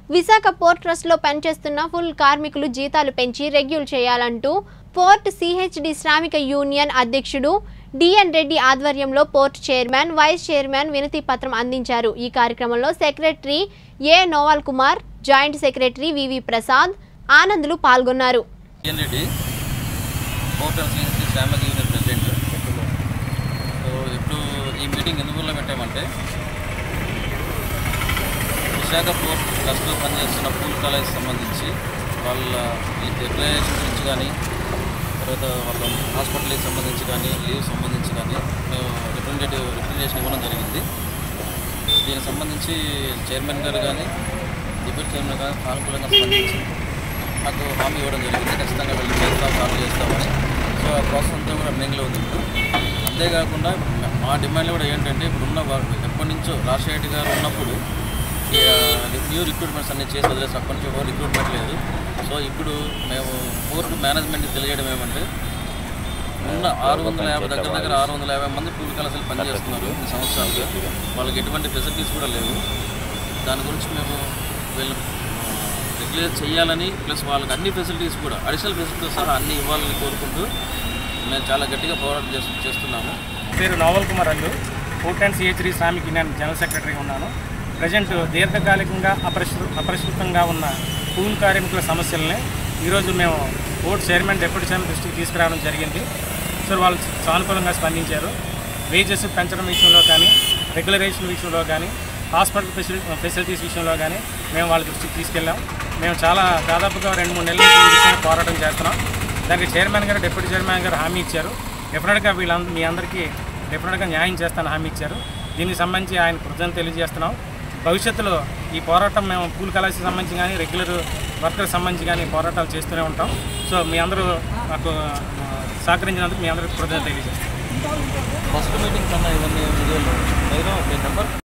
Visakha port ట్రస్ట్లో పనిచేస్తున్న full కార్మికులు జీతాలు పెంచి రెగ్యుల్ చేయాలంటూ పోర్ట్ సిహెచ్డి శ్రామిక యూనియన్ అధ్యక్షుడు డిఎన్ రెడ్డి ఆధ్వర్యంలో పోర్ట్ చైర్మన్ వైస్ చైర్మన్ వినతి పత్రం అందించారు ఈ కార్యక్రమంలో secretary A Noval Kumar joint secretary VV Prasad ఆనందులు పాల్గొన్నారు కిషన్ రెడ్డి హోటల్ సిఎస్సి శ్యామకి యూనియన్ ప్రెసిడెంట్ సో ఇప్పుడు ఈ మీటింగ్ ఎందుకు పెట్టామంటే విశాఖ పోర్ట్ ట్రస్ట్లో పనిచేస్తున్న పూల్ కాలేజ్ సంబంధించి వాళ్ళ ఈ డిక్లరేషన్ గురించి కానీ తర్వాత వాళ్ళ హాస్పిటల్కి సంబంధించి కానీ లీవ్ సంబంధించి కానీ మేము రిప్రజెంటేటివ్ రిప్రజెంటేషన్ ఇవ్వడం జరిగింది దీనికి సంబంధించి చైర్మన్ గారు కానీ డిప్యూటీ చైర్మన్ గారు సానుకూలంగా స్పందించి మాకు హామీ ఇవ్వడం జరిగింది ఖచ్చితంగా వెళ్ళి చేస్తాం సాల్వ్ చేస్తామని సో ఆ ప్రాసెస్ అంతా కూడా రన్నింగ్లో ఉంది ఇప్పుడు అంతేకాకుండా మా డిమాండ్లు కూడా ఏంటంటే ఇప్పుడు ఉన్న వారు ఎప్పటి నుంచో రాజశేఖర రెడ్డి గారు ఉన్నప్పుడు ఈ, ఆ, న్యూ రిక్రూట్మెంట్స్ అన్ని చేసి వదిలేసి అప్పటి నుంచి ఎవరు రిక్రూట్మెంట్ లేదు సో ఇప్పుడు మేము పోర్టు మేనేజ్మెంట్కి తెలియడం ఏమంటే ఉన్న ఆరు వందల యాభై దగ్గర దగ్గర ఆరు వందల యాభై మంది పూల్ కలసలు పనిచేస్తున్నారు ఈ సంవత్సరాలుగా వాళ్ళకి ఎటువంటి ఫెసిలిటీస్ కూడా లేవు దాని గురించి మేము వీళ్ళు రెగ్యులేట్ చేయాలని ప్లస్ వాళ్ళకి అన్ని ఫెసిలిటీస్ కూడా అడిషనల్ ఫెసిలిటీస్ సహా అన్ని ఇవ్వాలని కోరుకుంటూ మేము చాలా గట్టిగా పోరాటం చేస్తు చేస్తున్నాము పేరు నోవల్ కుమార్ అల్లు fort and CHD Shramik union general సెక్రటరీగా ఉన్నాను ప్రజెంట్ దీర్ఘకాలికంగా అపరిష్కృ అపరిష్కృతంగా ఉన్న పూల్ కార్మికుల సమస్యల్ని ఈరోజు మేము బోర్డు చైర్మన్ డిప్యూటీ చైర్మన్ దృష్టికి తీసుకురావడం జరిగింది సో వాళ్ళు సానుకూలంగా స్పందించారు వేజెస్ పెంచడం విషయంలో కానీ రెగ్యులరేషన్ విషయంలో కానీ హాస్పిటల్ ఫెసిలి ఫెసిలిటీస్ విషయంలో కానీ మేము వాళ్ళ దృష్టికి తీసుకెళ్ళాం మేము చాలా దాదాపుగా రెండు మూడు నెలల నుంచి ఈ విషయంలో పోరాటం చేస్తున్నాం దానికి చైర్మన్ గారు డిప్యూటీ చైర్మన్ గారు హామీ ఇచ్చారు డెఫినెట్గా వీళ్ళందరూ మీ అందరికీ డెఫినెట్గా న్యాయం చేస్తాను హామీ ఇచ్చారు దీనికి సంబంధించి ఆయన కృతజ్ఞత తెలియజేస్తున్నాం భవిష్యత్తులో ఈ పోరాటం మేము పూల్ కళాశాలకు సంబంధించి కానీ రెగ్యులర్ వర్కర్కి సంబంధించి కానీ పోరాటాలు చేస్తూనే ఉంటాం సో మీ అందరూ మాకు ఆ, సహకరించినందుకు మీ అందరికీ కృతజ్ఞత తెలియజేస్తాం ఫస్ట్ మీటింగ్ కన్నా ఇవన్నీ వీడియోలు మీరు మీ నెంబర్